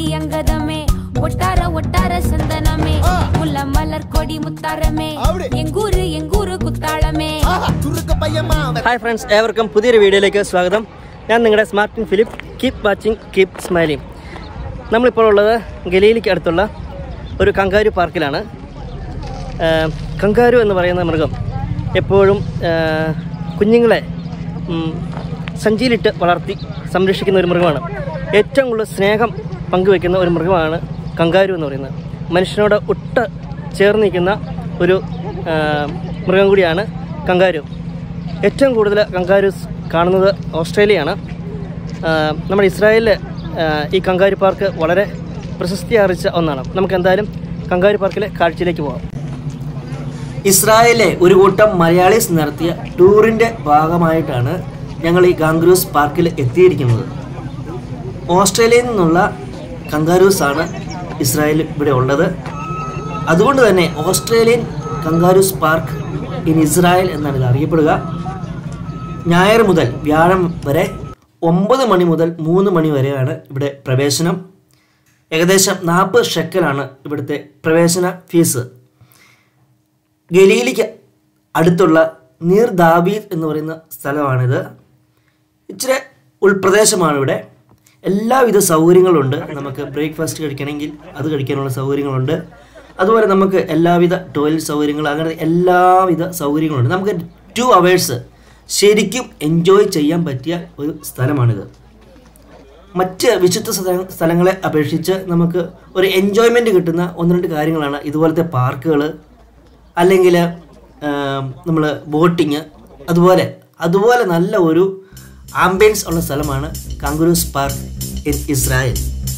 அங்கதமே ஒட்டார ஒட்டார சந்தனமே முல்ல மலர் கொடி முத்தாரமே அப்படி. எங்கூரு எங்கூரு குத்தாளமே ആഹാ, ചുരുക്ക പയ്യമ്മ ഹായ് ഫ്രണ്ട്സ് ഏവർക്കും പുതിയൊരു വീഡിയോയിലേക്ക് സ്വാഗതം ഞാൻ നിങ്ങളുടെ Smartin Philip keep watching keep smiling നമ്മളിപ്പോൾ ഉള്ളത് ഗലീലിക്ക് അടുത്തുള്ള ഒരു കങ്കാരു പാർക്കിലാണ് ആഹ് കങ്കാരു എന്ന് പറയുന്ന മൃഗം എപ്പോഴും ആഹ് കുഞ്ഞുങ്ങളെ ഉം, സഞ്ചിയിലിട്ട് വളർത്തി സംരക്ഷിക്കുന്ന ഒരു മൃഗമാണ് ഏറ്റവും കൂടുതൽ സ്നേഹം പങ്കുവെക്കുന്ന ഒരു മൃഗമാണ് കങ്കാരു എന്ന് പറയുന്നത് മനുഷ്യനോട് ഒട്ട ചേർന്ന് നിൽക്കുന്ന ഒരു ആഹ് മൃഗം കൂടിയാണ് കങ്കാരു ഏറ്റവും കൂടുതൽ കങ്കാരൂസ് കാണുന്നത് ഓസ്ട്രേലിയയാണ് ആഹ് നമ്മുടെ ഇസ്രായേലിൽ ആഹ് ഈ കങ്കാരു പാർക്ക് വളരെ പ്രശസ്തി ആർജിച്ച ഒന്നാണ് നമുക്ക് എന്തായാലും കങ്കാരു പാർക്കിലെ കാഴ്ചയിലേക്ക് പോകാം ഇസ്രായേലിലെ ഒരു കൂട്ടം മലയാളീസ് നടത്തിയ ടൂറിൻ്റെ ഭാഗമായിട്ടാണ് ഞങ്ങൾ ഈ ഗാംഗ്രൂസ് പാർക്കിൽ എത്തിയിരിക്കുന്നത് ഓസ്ട്രേലിയയിൽ നിന്നുള്ള കങ്കാരൂസ് ആണ് ഇസ്രായേലിൽ ഇവിടെ ഉള്ളത് അതുകൊണ്ട് തന്നെ Australian kangaroos park in Israel എന്നാണ് ഇത് അറിയപ്പെടുക ഞായർ മുതൽ വ്യാഴം വരെ ഒമ്പത് മണി മുതൽ മൂന്ന് മണി വരെയാണ് ഇവിടെ പ്രവേശനം ഏകദേശം നാൽപ്പത് ഷെക്കലാണ് ഇവിടുത്തെ പ്രവേശന ഫീസ് ഗലീലിക്ക് അടുത്തുള്ള നീർ ദാബീദ് എന്ന് പറയുന്ന സ്ഥലമാണിത് ഇച്ചിരി ഉൾപ്രദേശമാണ് ഇവിടെ എല്ലാവിധ സൗകര്യങ്ങളുണ്ട് നമുക്ക് ബ്രേക്ക്ഫാസ്റ്റ് കഴിക്കണമെങ്കിൽ അത് കഴിക്കാനുള്ള സൗകര്യങ്ങളുണ്ട് അതുപോലെ നമുക്ക് എല്ലാവിധ ടോയ്ലറ്റ് സൗകര്യങ്ങൾ അങ്ങനെ എല്ലാവിധ സൗകര്യങ്ങളുണ്ട് നമുക്ക് ടു അവേഴ്സ് ശരിക്കും എൻജോയ് ചെയ്യാൻ പറ്റിയ ഒരു സ്ഥലമാണിത് മറ്റ് വിശുദ്ധ സ്ഥല- സ്ഥലങ്ങളെ അപേക്ഷിച്ച് നമുക്ക് ഒരു എൻജോയ്മെൻറ്റ് കിട്ടുന്ന ഒന്ന് രണ്ട് കാര്യങ്ങളാണ് ഇതുപോലത്തെ പാർക്കുകൾ അല്ലെങ്കിൽ നമ്മൾ ബോട്ടിങ് അതുപോലെ അതുപോലെ നല്ല ഒരു ആംബിയൻസ് ഉള്ള സ്ഥലമാണ് kangaroos park in Israel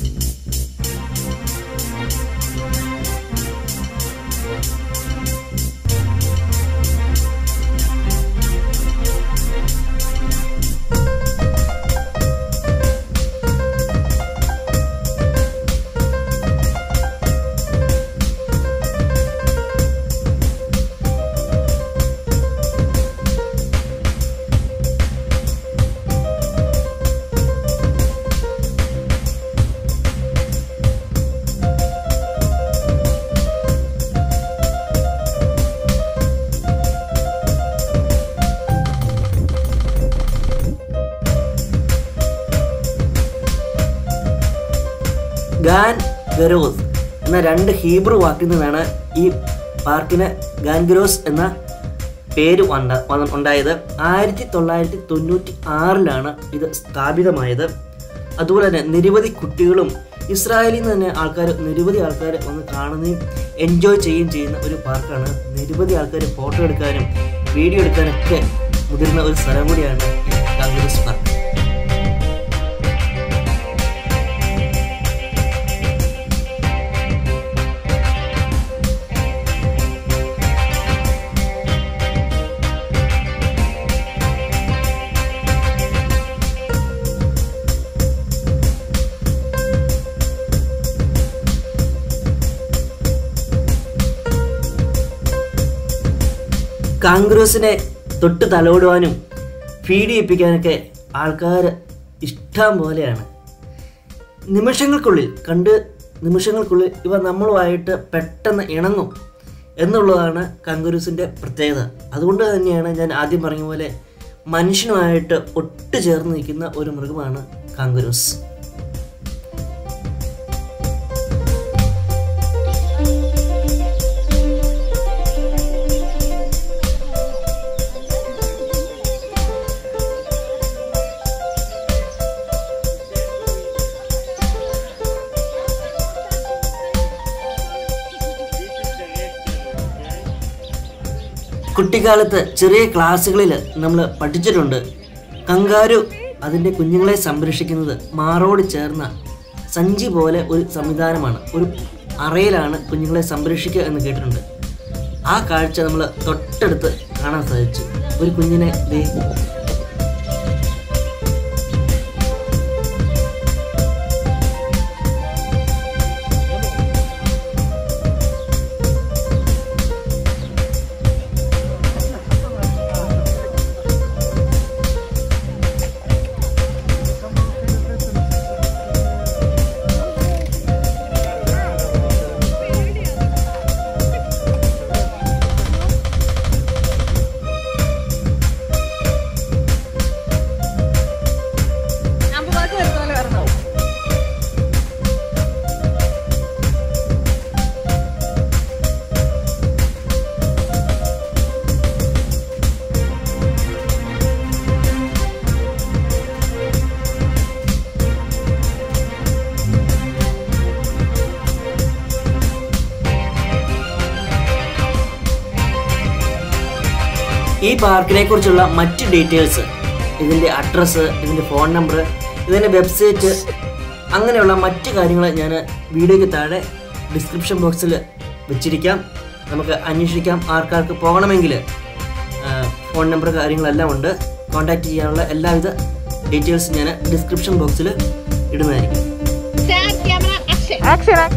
Gan Garoo എന്ന രണ്ട് ഹീബ്രു വാക്കിൽ നിന്നാണ് ഈ പാർക്കിന് ഗാൻഗരോസ് എന്ന പേര് വണ്ട വന്ന- ഉണ്ടായത് ആയിരത്തി തൊള്ളായിരത്തി തൊണ്ണൂറ്റി ആറിലാണ് ഇത് സ്ഥാപിതമായത് അതുപോലെ തന്നെ നിരവധി കുട്ടികളും ഇസ്രായേലിൽ നിന്ന് തന്നെ ആൾക്കാർ നിരവധി ആൾക്കാർ വന്ന് കാണുകയും എൻജോയ് ചെയ്യുകയും ചെയ്യുന്ന ഒരു പാർക്കാണ് നിരവധി ആൾക്കാർ ഫോട്ടോ എടുക്കാനും വീഡിയോ എടുക്കാനൊക്കെ മുതിർന്ന ഒരു സ്ഥലം കൂടിയാണ് ഈ ഗാംഗരോസ് പാർക്ക് കാങ്ക്രൂസിനെ തൊട്ട് തലോടുവാനും ഫീഡ് ചെയ്യിപ്പിക്കാനൊക്കെ ആൾക്കാർ ഇഷ്ടം പോലെയാണ് നിമിഷങ്ങൾക്കുള്ളിൽ കണ്ട് നിമിഷങ്ങൾക്കുള്ളിൽ ഇവ നമ്മളുമായിട്ട് പെട്ടെന്ന് ഇണങ്ങും എന്നുള്ളതാണ് കങ്കുരൂസിൻ്റെ പ്രത്യേകത അതുകൊണ്ട് തന്നെയാണ് ഞാൻ ആദ്യം പറഞ്ഞ പോലെ മനുഷ്യനുമായിട്ട് ഒട്ടു ചേർന്ന് നിൽക്കുന്ന ഒരു മൃഗമാണ് കാങ്കുരൂസ് കുട്ടിക്കാലത്ത് ചെറിയ ക്ലാസ്സുകളിൽ നമ്മൾ പഠിച്ചിട്ടുണ്ട് കങ്കാരു അതിൻ്റെ കുഞ്ഞുങ്ങളെ സംരക്ഷിക്കുന്നത് മാറോട് ചേർന്ന സഞ്ചി പോലെ ഒരു സംവിധാനമാണ് ഒരു അറയിലാണ് കുഞ്ഞുങ്ങളെ സംരക്ഷിക്കുക എന്ന് കേട്ടിട്ടുണ്ട് ആ കാഴ്ച നമ്മൾ തൊട്ടടുത്ത് കാണാൻ സാധിച്ചു ഒരു കുഞ്ഞിനെ ദേ ഈ പാർക്കിനെ കുറിച്ചുള്ള മറ്റ് ഡീറ്റെയിൽസ് ഇതിൻ്റെ അഡ്രസ്സ് ഇതിൻ്റെ ഫോൺ നമ്പർ ഇതിൻ്റെ വെബ്സൈറ്റ് അങ്ങനെയുള്ള മറ്റ് കാര്യങ്ങൾ ഞാൻ വീഡിയോയ്ക്ക് താഴെ ഡിസ്ക്രിപ്ഷൻ ബോക്സിൽ വെച്ചിരിക്കാം നമുക്ക് അന്വേഷിക്കാം ആർക്കാർക്ക് പോകണമെങ്കിൽ ഫോൺ നമ്പർ കാര്യങ്ങളെല്ലാം ഉണ്ട് കോൺടാക്റ്റ് ചെയ്യാനുള്ള എല്ലാവിധ ഡീറ്റെയിൽസ് ഞാൻ ഡിസ്ക്രിപ്ഷൻ ബോക്സിൽ ഇടുന്നതായിരിക്കും Stand camera action.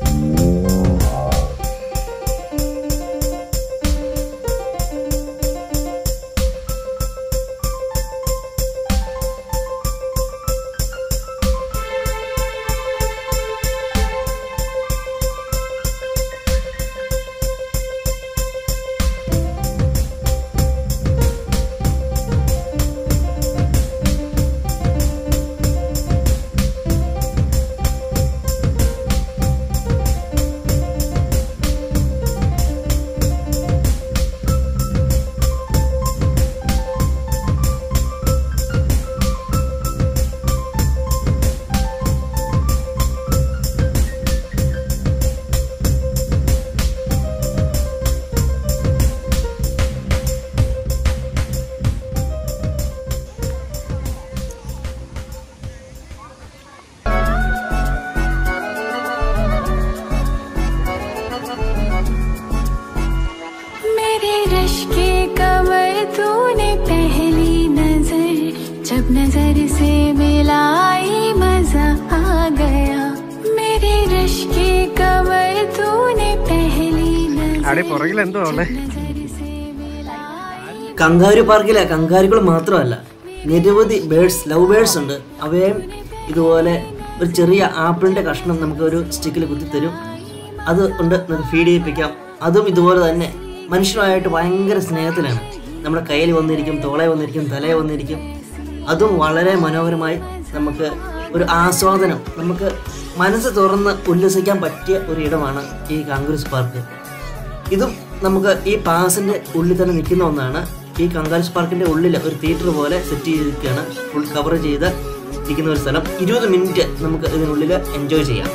मेरे रश के कमर तूने पहली नजर जब नजर से मिलाई मजा आ गया मेरे रश के कमर तूने पहली അവിടെ പുറകിൽ എന്തോ ഉള്ളേ नजर से मिलाई കങ്കാരു പാർക്കിലെ കങ്കാരുകൾ മാത്രമല്ല നിരവധി ബേഡ്സ് ലവ് ബേഡ്സ് ഉണ്ട് അവയും ഇതുപോലെ ഒരു ചെറിയ ആപ്പിളിൻ്റെ കഷ്ണം നമുക്ക് ഒരു സ്റ്റിക്കിൽ കുത്തിത്തരും അത് കൊണ്ട് നമുക്ക് ഫീഡ് ചെയ്യിപ്പിക്കാം അതും ഇതുപോലെ തന്നെ മനുഷ്യരുമായിട്ട് ഭയങ്കര സ്നേഹത്തിലാണ് നമ്മുടെ കയ്യിൽ വന്നിരിക്കും തോളെ വന്നിരിക്കും തലയെ വന്നിരിക്കും അതും വളരെ മനോഹരമായി നമുക്ക് ഒരു ആസ്വാദനം നമുക്ക് മനസ്സ് തുറന്ന് ഉല്ലസിക്കാൻ പറ്റിയ ഒരു ഇടമാണ് ഈ കാങ്കുരിസ് പാർക്ക് ഇതും നമുക്ക് ഈ പാസിന്റെ ഉള്ളിൽ തന്നെ നിൽക്കുന്ന ഒന്നാണ് ഈ കങ്കാൽസ് പാർക്കിന്റെ ഉള്ളിൽ ഒരു തിയേറ്റർ പോലെ സെറ്റ് ചെയ്തിരിക്കുകയാണ് ഫുൾ കവർ ചെയ്ത് ഇരിക്കുന്ന ഒരു സ്ഥലം ഇരുപത് മിനിറ്റ് നമുക്ക് ഇതിനുള്ളിൽ എൻജോയ് ചെയ്യാം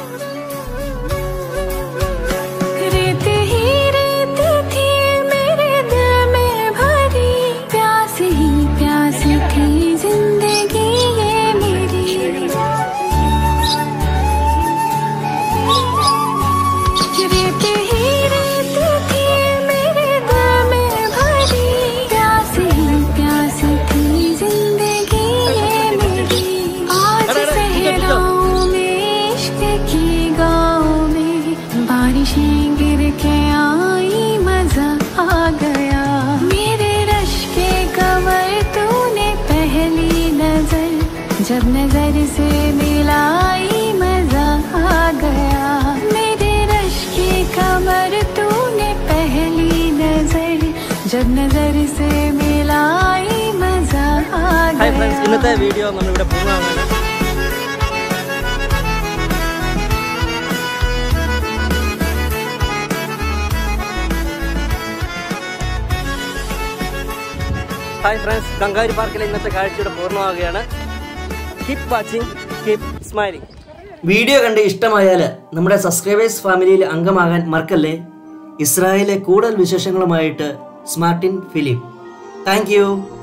रेत ही रेत थी मेरे दिल में भरी प्यास ही प्यास थी जिंदगी ये मेरी रेत ही रेत थी मेरे दिल में भरी प्यास ही प्यास थी जिंदगी ये मेरी आज सहराओं में इश्क की गाँव में बारिशें गिर के आई मजा आ गया मेरे रश के कमर तूने पहली नजर जब नजर से मिलाई मजा आ गया मेरे रश के कमर तूने पहली नजर जब नजर से मिलाई मजा आ ഹായ് ഫ്രണ്ട്സ് गया ഇന്നത്തെ വീഡിയോ നമ്മളിവിടെ പൂർണ്ണമാണ് ഹായ് ഫ്രണ്ട്സ് കങ്കാരി പാർക്കിലെ ഇന്നത്തെ കാഴ്ചയുടെ പൂർണ്ണമാവുകയാണ് keep watching keep smiling video കണ്ട് ഇഷ്ടമായാൽ നമ്മുടെ സബ്സ്ക്രൈബേഴ്സ് ഫാമിലിയിൽ അംഗമാകാൻ മറക്കല്ലേ ഇസ്രായേലിലെ കൂടുതൽ വിശേഷങ്ങളുമായിട്ട് സ്മാർട്ടിൻ ഫിലിം താങ്ക് യു